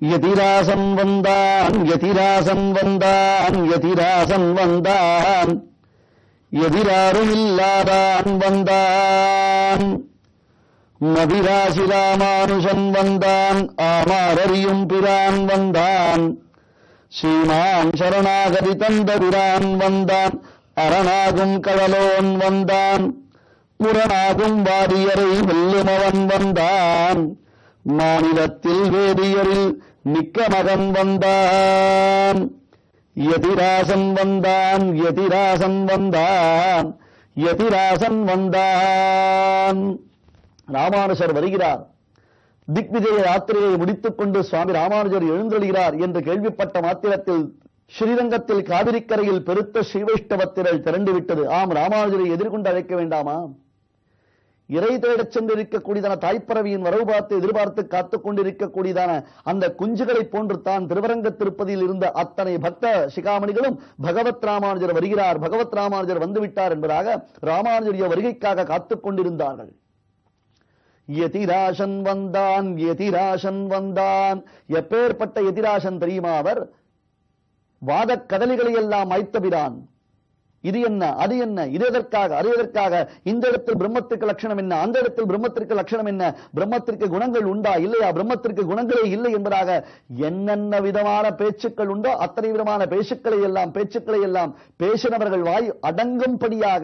எதிராசன் வந்தான் எதிராசன் வந்தான் எதிராசன் வந்தான் எதிராரும் இல்லாதான் வந்தான் மதிராசி ராமானுஷன் வந்தான் ஆமாரறியும் பிரான் வந்தான் ஸ்ரீமான் சரணாகதி தந்த பிரான் வந்தான் அரணாகும் கடலோன் வந்தான் முரணாகும் வாரியரை வெல்லுமவன் வந்தான் மாநிலத்தில் வேதியரில் மிக்க மகன் வந்தான் எதிராசன் வந்தான் எதிராசன் வந்தான் எதிராசன் வந்தான் ராமானுஷர் வருகிறார் திக்விஜய யாத்திரையை முடித்துக் கொண்டு சுவாமி ராமானுஜர் எழுந்தொழுகிறார் என்று கேள்விப்பட்ட மாத்திரத்தில் ஸ்ரீரங்கத்தில் காவிரிக்கரையில் பெருத்த ஸ்ரீவைஷ்ணவத்திரள் திரண்டு விட்டது ஆம் ராமானுஜரை எதிர்கொண்டு அழைக்க வேண்டாமா இறை தேடச் சென்றிருக்கக்கூடியதான தாய்ப்பறவையின் வரவு பார்த்து எதிர்பார்த்து காத்துக் கொண்டிருக்கக்கூடியதான அந்த குஞ்சுகளைப் போன்று தான் திருவரங்க திருப்பதியில் இருந்த அத்தனை பக்த சிகாமணிகளும் பகவத் ராமானுஜர் வருகிறார் பகவத் ராமானுஜர் வந்துவிட்டார் என்பதாக ராமானுஜருடைய வருகைக்காக காத்துக் கொண்டிருந்தார்கள் எதிராசன் வந்தான் எதிராசன் வந்தான் எப்பேற்பட்ட எதிராசன் தெரியுமா அவர் வாதக் கதலிகளை எல்லாம் மைத்தபிரான் இது என்ன அது என்ன இது எதற்காக அது எதற்காக இந்த இடத்தில் பிரம்மத்திற்கு லட்சணம் என்ன அந்த இடத்தில் பிரம்மத்திற்கு லட்சணம் என்ன பிரம்மத்திற்கு குணங்கள் உண்டா இல்லையா பிரம்மத்திற்கு குணங்களே இல்லை என்பதாக என்னென்ன விதமான பேச்சுக்கள் உண்டோ அத்தனை விதமான பேச்சுக்களை எல்லாம் பேச்சுக்களை எல்லாம் பேசினவர்கள் வாய் அடங்கும்படியாக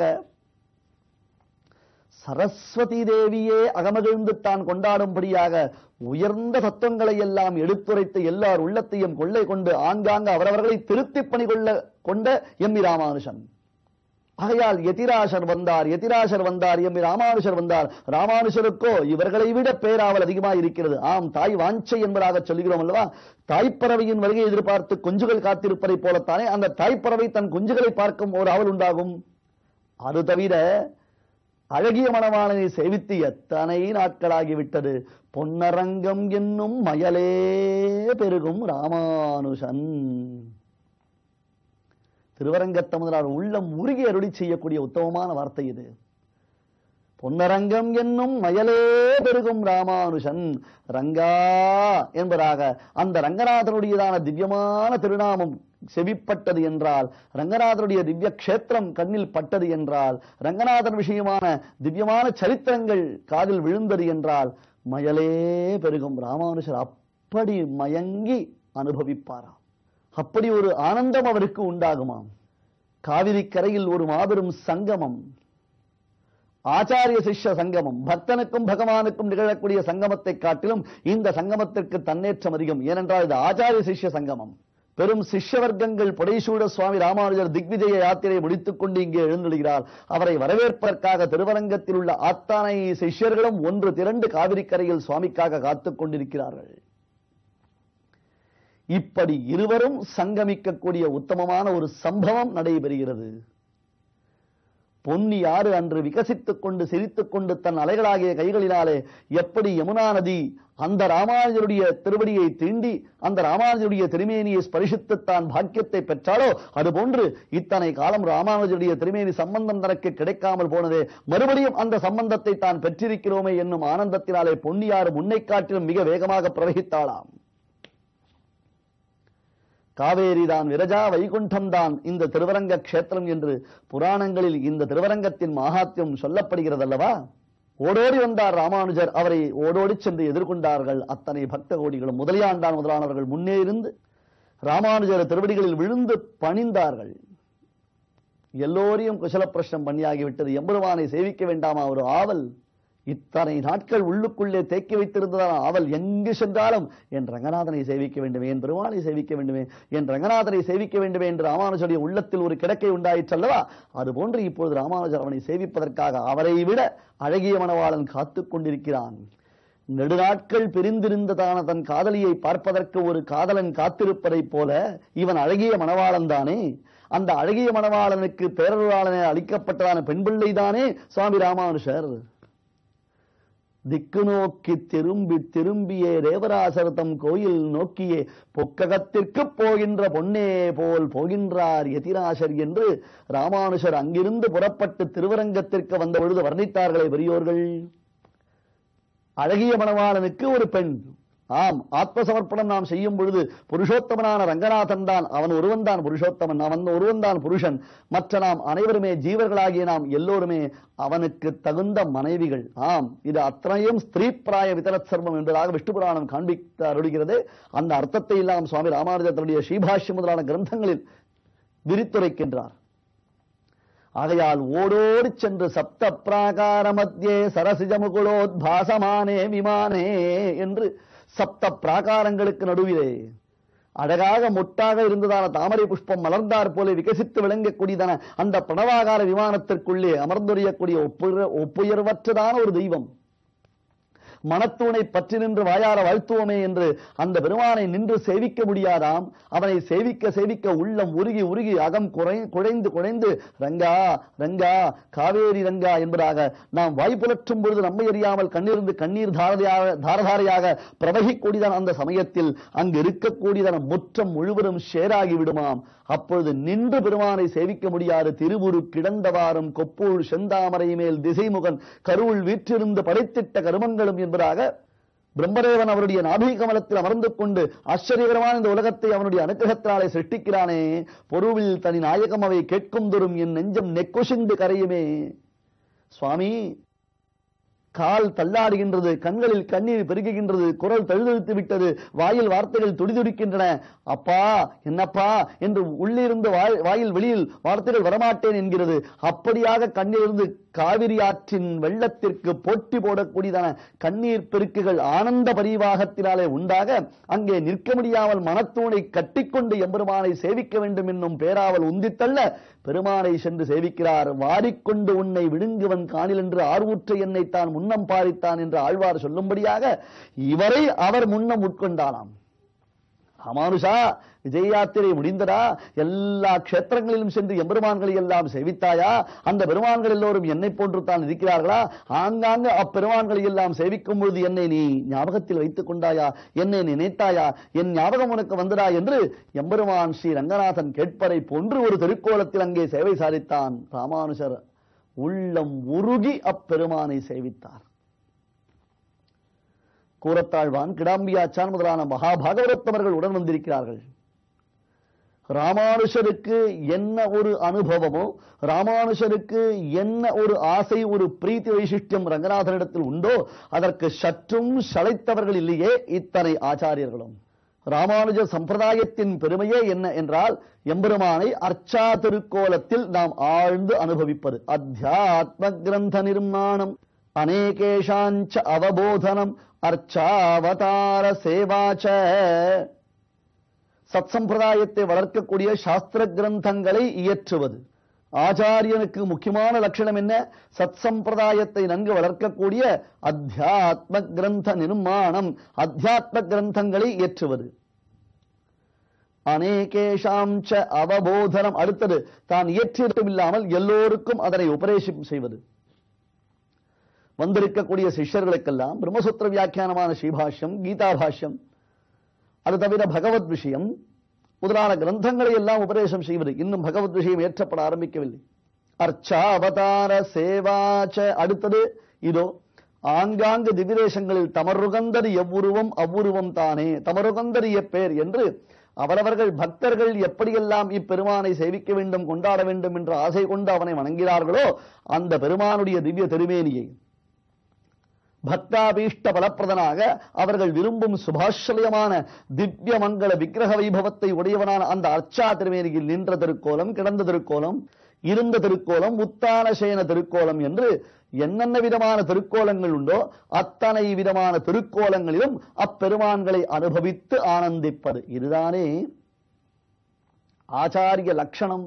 சரஸ்வதி தேவியே அகமகிழ்ந்து தான் கொண்டாடும்படியாக உயர்ந்த தத்துவங்களை எல்லாம் எடுத்துரைத்து எல்லார் உள்ளத்தையும் கொள்ளை கொண்டு ஆங்காங்க அவரவர்களை திருத்தி பணி கொள்ள கொண்ட எம்மி ராமானுஷன் ஆகையால் எதிராசர் வந்தார் எதிராசர் வந்தார் எம்மி ராமானுஷர் வந்தார் ராமானுஷருக்கோ இவர்களை விட பேராவல் அதிகமாக இருக்கிறது ஆம் தாய் வாஞ்சை என்பதாக சொல்லுகிறோம் அல்லவா தாய்ப்பறவையின் வருகை எதிர்பார்த்து குஞ்சுகள் காத்திருப்பதைப் போலத்தானே அந்த தாய்ப்பறவை தன் குஞ்சுகளை பார்க்கும் ஒரு ஆவல் உண்டாகும் அது தவிர அழகிய மணவாளனை சேவித்து எத்தனை நாட்களாகிவிட்டது பொன்னரங்கம் என்னும் மயலே பெருகும் ராமானுஷன் திருவரங்கத்தமுதலார் உள்ளம் உருகி அருளி செய்யக்கூடிய உத்தமமான வார்த்தை இது பொன்னரங்கம் என்னும் மயலே பெருகும் ராமானுஷன் ரங்கா என்பதாக அந்த ரங்கநாதனுடையதான திவ்யமான திருநாமம் செவிப்பட்டது என்றால் ரங்கநாதனுடைய திவ்ய கஷேத்திரம் கண்ணில் பட்டது என்றால் ரங்கநாதன் விஷயமான திவ்யமான சரித்திரங்கள் காதில் விழுந்தது என்றால் மயலே பெருகும் ராமானுஷர் அப்படி மயங்கி அனுபவிப்பாராம் அப்படி ஒரு ஆனந்தம் அவருக்கு உண்டாகுமாம் காவிரி கரையில் ஒரு மாபெரும் சங்கமம் ஆச்சாரிய சிஷ்ய சங்கமம் பக்தனுக்கும் பகவானுக்கும் நிகழக்கூடிய சங்கமத்தை காட்டிலும் இந்த சங்கமத்திற்கு தன்னேற்றம் அதிகம் ஏனென்றால் இது ஆச்சாரிய சிஷ்ய சங்கமம் பெரும் சிஷ்ய வர்க்கங்கள் புடைசூட சுவாமி ராமானுஜர் திக்விஜய யாத்திரை முடித்துக் கொண்டு இங்கே எழுந்துள்ளார் அவரை வரவேற்பதற்காக திருவரங்கத்தில் உள்ள அத்தனை சிஷ்யர்களும் ஒன்று திரண்டு காவிரிக்கரையில் சுவாமிக்காக காத்துக் கொண்டிருக்கிறார்கள் இப்படி இருவரும் சங்கமிக்கக்கூடிய உத்தமமான ஒரு சம்பவம் நடைபெறுகிறது பொன்னி ஆறு அன்று விகசித்துக் கொண்டு சிரித்துக் கொண்டு தன் அலைகளாகிய கைகளினாலே எப்படி யமுனா நதி அந்த ராமானுஜருடைய திருவடியை தீண்டி அந்த ராமானுஜருடைய திருமேனியை ஸ்பரிசித்து தான் பாக்கியத்தை பெற்றாலோ அதுபோன்று இத்தனை காலம் ராமானுஜருடைய திருமேனி சம்பந்தம் தனக்கு கிடைக்காமல் போனதே மறுபடியும் அந்த சம்பந்தத்தை தான் பெற்றிருக்கிறோமே என்னும் ஆனந்தத்தினாலே பொன்னியாறு முன்னை காட்டிலும் மிக வேகமாக பிரவகித்தாளாம் காவேரி தான் விரஜா வைகுண்டம் தான் இந்த திருவரங்க க்ஷேத்திரம் என்று புராணங்களில் இந்த திருவரங்கத்தின் மகாத்யம் சொல்லப்படுகிறது அல்லவா ஓடோடி வந்தார் ராமானுஜர் அவரை ஓடோடி சென்று எதிர்கொண்டார்கள் அத்தனை பக்த கோடிகளும் முதலியாண்டான் முதலானவர்கள் முன்னே இருந்து ராமானுஜர் திருவடிகளில் விழுந்து பணிந்தார்கள் எல்லோரையும் குசல பிரஷ்னம் பண்ணியாகிவிட்டது எம்பெருமானை சேவிக்க வேண்டாமா ஒரு ஆவல் இத்தனை நாட்கள் உள்ளுக்குள்ளே தேக்கி வைத்திருந்ததால் அவள் எங்கு சென்றாலும் என் ரங்கநாதனை சேவிக்க வேண்டுமே என் பெருமானை சேவிக்க வேண்டுமே என் ரங்கநாதனை சேவிக்க வேண்டுமே என்று ராமானுஜருடைய உள்ளத்தில் ஒரு கிடக்கை உண்டாயிற்றல்லவா அதுபோன்று இப்பொழுது ராமானுஜர் அவனை சேவிப்பதற்காக அவரை விட அழகிய மணவாளன் காத்துக் கொண்டிருக்கிறான் நெடுநாட்கள் பிரிந்திருந்ததான தன் காதலியை பார்ப்பதற்கு ஒரு காதலன் காத்திருப்பதைப் போல இவன் அழகிய மணவாளன் தானே அந்த அழகிய மணவாளனுக்கு பேரருளாளனே அளிக்கப்பட்டதான பெண் பிள்ளை தானே சுவாமி ராமானுஷர் திக்கு நோக்கி திரும்பி திரும்பியே தேவராசரதம் கோயில் நோக்கியே பொக்ககத்திற்கு போகின்ற பொன்னே போல் போகின்றார் எதிராசர் என்று ராமானுஷர் அங்கிருந்து புறப்பட்டு திருவரங்கத்திற்கு வந்த பொழுது வர்ணித்தார்களே பெரியோர்கள் அழகிய மணவாளனுக்கு ஒரு பெண் ஆம் ஆத்மசமர்ப்பணம் நாம் செய்யும் பொழுது புருஷோத்தமனான ரங்கநாதன் தான் அவன் ஒருவன் தான் புருஷோத்தமன் அவன் ஒருவன் தான் புருஷன் மற்ற நாம் அனைவருமே ஜீவர்களாகிய நாம் எல்லோருமே அவனுக்கு தகுந்த மனைவிகள் ஆம் இது அத்தனையும் ஸ்திரீ பிராய விதரத் சர்வம் என்பதாக விஷ்ணு புராணம் காண்பித்து அருளுகிறது அந்த அர்த்தத்தை எல்லாம் சுவாமி ராமானுஜர் தன்னுடைய ஸ்ரீபாஷ்யம் முதலான கிரந்தங்களில் விரித்துரைக்கின்றார் ஆகையால் ஓடோடி சென்று சப்த பிராகார மத்தியே சரசிஜமுகுலோத்பாசமானே விமானே என்று சப்த பிராகாரங்களுக்கு நடுவிலே அழகாக மொட்டாக இருந்ததான தாமரை புஷ்பம் மலர்ந்தார் போல விகசித்து விளங்கக்கூடியதான அந்த பிரணவாகார விமானத்திற்குள்ளே அமர்ந்துரையக்கூடிய ஒப்புயர் ஒப்புயர்வற்றதான ஒரு தெய்வம் மனத்தூணை பற்றி நின்று வாயார வாழ்த்துவோமே என்று அந்த பெருமானை நின்று சேவிக்க முடியாதாம் அவனை சேவிக்க சேவிக்க உள்ளம் உருகி உருகி அகம் குறை குழைந்து குழைந்து ரங்கா ரங்கா காவேரி ரங்கா என்பதாக நாம் வாய் புலற்றும் பொழுது நம்மை அறியாமல் கண்ணிருந்து கண்ணீர் தாரதையாக தாரதாரையாக பிரவகிக்கூடியதான அந்த சமயத்தில் அங்கு இருக்கக்கூடியதான முற்றம் முழுவதும் ஷேராகி விடுமாம் அப்பொழுது நின்று பெருமானை சேவிக்க முடியாது திருவுரு கிடந்தவாறும் கொப்பூழ் செந்தாமரை மேல் திசைமுகன் கருவுள் வீற்றிருந்து படைத்திட்ட கருமங்களும் என்பதாக பிரம்மதேவன் அவருடைய நாபி கமலத்தில் அமர்ந்து கொண்டு ஆச்சரியகரமான இந்த உலகத்தை அவனுடைய அனுகிரகத்தினாலே சிருஷ்டிக்கிறானே பொருவில் தனி நாயகம் அவை கேட்கும் தோறும் என் நெஞ்சம் நெக்குசிந்து கரையுமே சுவாமி கால் தள்ளாடுகின்றது கண்களில் கண்ணீர் பெருகுகின்றது குரல் தழுதழுத்து விட்டது வாயில் வார்த்தைகள் துடிதுடிக்கின்றன அப்பா என்னப்பா என்று உள்ளிருந்து வாய்- வாயில் வெளியில் வார்த்தைகள் வரமாட்டேன் என்கிறது அப்படியாக கண்ணிலிருந்து காவிரி ஆற்றின் வெள்ளத்திற்கு போட்டி போடக்கூடியதான கண்ணீர் பெருக்குகள் ஆனந்த பரிவாகத்தினாலே உண்டாக அங்கே நிற்க முடியாமல் மனத்தூணை கட்டிக்கொண்டு எம்பெருமானை சேவிக்க வேண்டும் என்னும் பேராவல் உந்தித்தள்ள பெருமானை சென்று சேவிக்கிறார் வாரிக்கொண்டு உன்னை விழுங்குவன் காணில் என்று ஆர்வூற்ற என்னை தான் முன்னம் பாரித்தான் என்று ஆழ்வார் சொல்லும்படியாக இவரை அவர் முன்னம் உட்கொண்டானாம் ராமானுஷா விஜய யாத்திரை முடிந்ததா எல்லா க்ஷேத்திரங்களிலும் சென்று எம்பெருமான்களை எல்லாம் சேவித்தாயா அந்த பெருமான்கள் எல்லோரும் என்னை போன்று தான் இருக்கிறார்களா ஆங்காங்கு அப்பெருமான்களை எல்லாம் சேவிக்கும் பொழுது என்னை நீ ஞாபகத்தில் வைத்துக் கொண்டாயா என்னை நினைத்தாயா என் ஞாபகம் உனக்கு வந்ததா என்று எம்பெருமான் ஸ்ரீ ரங்கநாதன் கேட்பரை போன்று ஒரு திருக்கோலத்தில் அங்கே சேவை சாதித்தான் ராமானுஷர் உள்ளம் உருகி அப்பெருமானை சேவித்தார் கூரத்தாழ்வான் கிடாம்பியாச்சான் முதலான மகாபாகவரத்தவர்கள் உடன் வந்திருக்கிறார்கள் ராமானுஷருக்கு என்ன ஒரு அனுபவமோ ராமானுஷருக்கு என்ன ஒரு ஆசை ஒரு பிரீத்தி வைசிஷ்டியம் ரங்கநாதனிடத்தில் உண்டோ அதற்கு சற்றும் சளைத்தவர்கள் இல்லையே இத்தனை ஆச்சாரியர்களும் ராமானுஜ சம்பிரதாயத்தின் பெருமையே என்ன என்றால் எம்பெருமானை அர்ச்சா திருக்கோலத்தில் நாம் ஆழ்ந்து அனுபவிப்பது அத்தியாத்ம கிரந்த நிர்மாணம் அநேகேஷாஞ்ச அவபோதனம் அர்ச்சாவதார சேவாச்ச சத்சம்பிரதாயத்தை வளர்க்கக்கூடிய சாஸ்திர கிரந்தங்களை இயற்றுவது ஆச்சாரியனுக்கு முக்கியமான லட்சணம் என்ன சத்சம்பிரதாயத்தை நன்கு வளர்க்கக்கூடிய அத்தியாத்ம கிரந்த நிர்மாணம் அத்தியாத்ம கிரந்தங்களை இயற்றுவது அநேகேஷாம் ச அவபோதனம் அடுத்தது தான் இயற்றியதும் இல்லாமல் எல்லோருக்கும் அதனை உபதேசம் செய்வது வந்திருக்கக்கூடிய சிஷ்யர்களுக்கெல்லாம் பிரம்மசூத்திர வியாக்கியானமான ஸ்ரீபாஷ்யம் கீதா பாஷ்யம் அது தவிர பகவத் விஷயம் முதலான கிரந்தங்களை எல்லாம் உபதேசம் செய்வது இன்னும் பகவத் விஷயம் ஏற்றப்பட ஆரம்பிக்கவில்லை அர்ச்சா அவதார சேவாச்ச அடுத்தது இதோ ஆங்காங்கு திவிதேசங்களில் தமருகந்தது எவ்வுருவம் அவ்வுருவம் தானே தமருகந்தது எப்பேர் என்று அவரவர்கள் பக்தர்கள் எப்படியெல்லாம் இப்பெருமானை சேவிக்க வேண்டும் கொண்டாட வேண்டும் என்ற ஆசை கொண்டு அவனை வணங்கிறார்களோ அந்த பெருமானுடைய திவ்ய திருமேனியை பக்தாபீஷ்ட பலப்பிரதனாக அவர்கள் விரும்பும் சுபாஷ்ரயமான திவ்ய மங்கள விக்கிரக வைபவத்தை உடையவனான அந்த அர்ச்சா திருமேனியில் நின்ற திருக்கோலம் கிடந்த திருக்கோலம் இருந்த திருக்கோலம் உத்தானசேன திருக்கோலம் என்று என்னென்ன விதமான திருக்கோலங்கள் உண்டோ அத்தனை விதமான திருக்கோலங்களிலும் அப்பெருமான்களை அனுபவித்து ஆனந்திப்பது இதுதானே ஆச்சாரிய லட்சணம்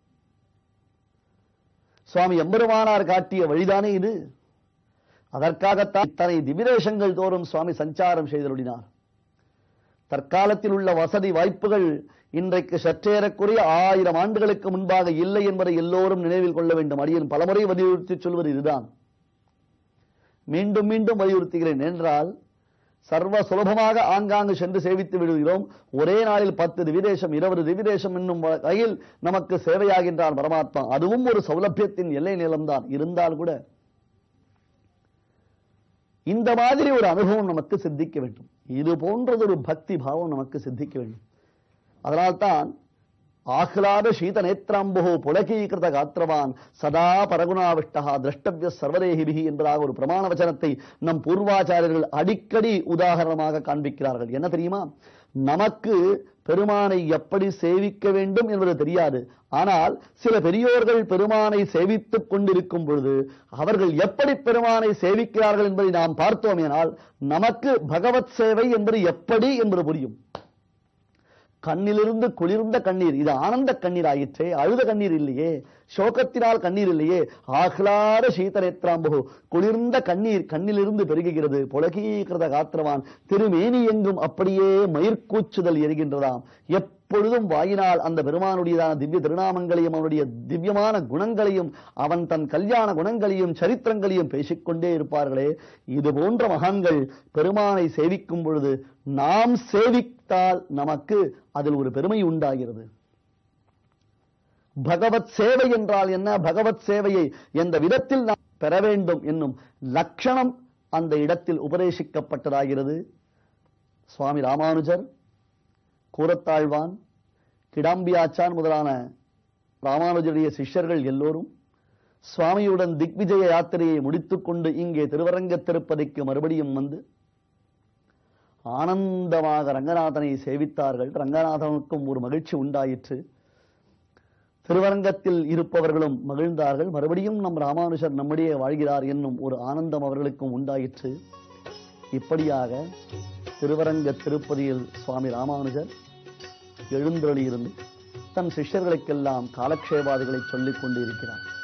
சுவாமி எம்பெருமானார் காட்டிய வழிதானே இது அதற்காகத்தான் இத்தனை திவிதேசங்கள் தோறும் சுவாமி சஞ்சாரம் செய்தருளினார் தற்காலத்தில் உள்ள வசதி வாய்ப்புகள் இன்றைக்கு சற்றேறக்குறைய ஆயிரம் ஆண்டுகளுக்கு முன்பாக இல்லை என்பதை எல்லோரும் நினைவில் கொள்ள வேண்டும் அடியன் பலமுறை வலியுறுத்தி சொல்வது இதுதான் மீண்டும் மீண்டும் வலியுறுத்துகிறேன் என்றால் சர்வ சுலபமாக ஆங்காங்கு சென்று சேவித்து விடுகிறோம் ஒரே நாளில் பத்து திவிதேசம் இருபது திவிதேசம் என்னும் வகையில் நமக்கு சேவையாகின்றான் பரமாத்மா அதுவும் ஒரு சௌலபியத்தின் எல்லை நிலம்தான் இருந்தால் கூட இந்த மாதிரி ஒரு அனுபவம் நமக்கு சித்திக்க வேண்டும் இது போன்றதொரு பக்தி பாவம் நமக்கு சித்திக்க வேண்டும் அதனால்தான் ஆஹ்லாத சீத நேத்ராம்போ புலகீகிருத காத்திரவான் சதா பரகுணாவிஷ்டா திரஷ்டவிய சர்வதேகிபிகி என்பதாக ஒரு பிரமாண வச்சனத்தை நம் பூர்வாச்சாரியர்கள் அடிக்கடி உதாரணமாக காண்பிக்கிறார்கள் என்ன தெரியுமா நமக்கு பெருமானை எப்படி சேவிக்க வேண்டும் என்பது தெரியாது ஆனால் சில பெரியோர்கள் பெருமானை சேவித்துக் கொண்டிருக்கும் பொழுது அவர்கள் எப்படி பெருமானை சேவிக்கிறார்கள் என்பதை நாம் பார்த்தோமேனால் நமக்கு பகவத் சேவை என்பது எப்படி என்பது புரியும் கண்ணிலிருந்து குளிர்ந்த கண்ணீர் இது ஆனந்த கண்ணீர் ஆயிற்றே அழுத கண்ணீர் இல்லையே சோகத்தினால் கண்ணீர் இல்லையே ஆஹ்லாத சீதநேத்ராம்பு குளிர்ந்த கண்ணீர் கண்ணிலிருந்து பெருகுகிறது புலகீகிருத காத்திரவான் திருமேனி எங்கும் அப்படியே மயிர்கூச்சுதல் எரிகின்றதாம் எப்பொழுதும் வாயினால் அந்த பெருமானுடையதான திவ்ய திருநாமங்களையும் அவனுடைய திவ்யமான குணங்களையும் அவன் தன் கல்யாண குணங்களையும் சரித்திரங்களையும் பேசிக்கொண்டே இருப்பார்களே இது போன்ற மகான்கள் பெருமானை சேவிக்கும் பொழுது நாம் சேவித்தால் நமக்கு அதில் ஒரு பெருமை உண்டாகிறது பகவத் சேவை என்றால் என்ன பகவத் சேவையை எந்த விதத்தில் நாம் பெற வேண்டும் என்னும் லட்சணம் அந்த இடத்தில் உபதேசிக்கப்பட்டதாகிறது சுவாமி ராமானுஜர் கூரத்தாழ்வான் கிடாம்பியாச்சான் முதலான ராமானுஜருடைய சிஷ்யர்கள் எல்லோரும் சுவாமியுடன் திக்விஜய யாத்திரையை முடித்துக்கொண்டு இங்கே திருவரங்க திருப்பதிக்கு மறுபடியும் வந்து ஆனந்தமாக ரங்கநாதனை சேவித்தார்கள் ரங்கநாதனுக்கும் ஒரு மகிழ்ச்சி உண்டாயிற்று திருவரங்கத்தில் இருப்பவர்களும் மகிழ்ந்தார்கள் மறுபடியும் நம் ராமானுஜர் நம்முடைய வாழ்கிறார் என்னும் ஒரு ஆனந்தம் அவர்களுக்கும் உண்டாயிற்று இப்படியாக திருவரங்க திருப்பதியில் சுவாமி ராமானுஜர் எழுந்தருளியிருந்து தன் சிஷ்யர்களுக்கெல்லாம் காலக்ஷேபாதிகளை சொல்லிக் கொண்டிருக்கிறார்